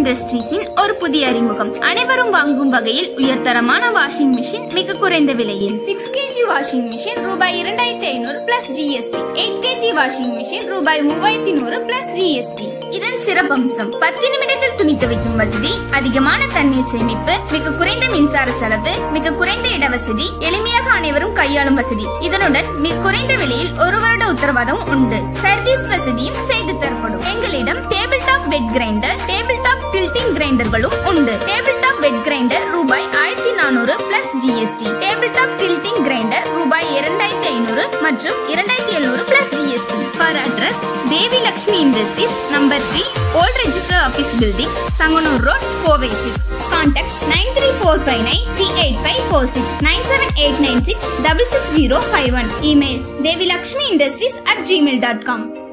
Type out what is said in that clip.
இண்டஸ்ட்ரீஸின் ஒரு புதிய அறிமுகம் அனைவரும் வாங்கும் வகையில் உயர்தரமான வாஷிங் மிஷின் மிக குறைந்த விலையில் சிக்ஸ் கேஜி வாஷிங் மிஷின் ரூபாய் இரண்டாயிரத்தி ஐநூறு plus GST eight KG washing machine ரூபாய் மூவாயிரத்தி நூறு பிளஸ் ஜிஎஸ்டி இதன் சிறப்பம்சம் பத்து நிமிடத்தில் துணி துவைக்கும் வசதி அதிகமான தண்ணீர் சேமிப்பு மிக குறைந்த மின்சார செலவு மிக குறைந்த இடவசதி எளிமையாக அனைவரும் கையாளும் வசதி இதனுடன் மிக குறைந்த விலையில் ஒரு வருட உத்தரவாதம் உண்டு சர்வீஸ் வசதியும் செய்து தரப்படும் எங்களிடம் table top wet grinder table top tilting கிரைண்டர்களும் உண்டு டேபிள் டாப் பெட் கிரைண்டர் ரூபாய் ஆயிரத்தி நானூறு plus GST table top tilting grinder ரூபாய் இரண்டாயிரத்தி ஐநூறு மற்றும் இரண்டாயிரத்தி எழுநூறு plus GST for address Devi Lakshmi industries number three old register office building Sanganur road Kovai six contact nine three four five nine three eight five four six nine seven eight nine six double six zero five one email Devi Lakshmi industries at Gmail dot com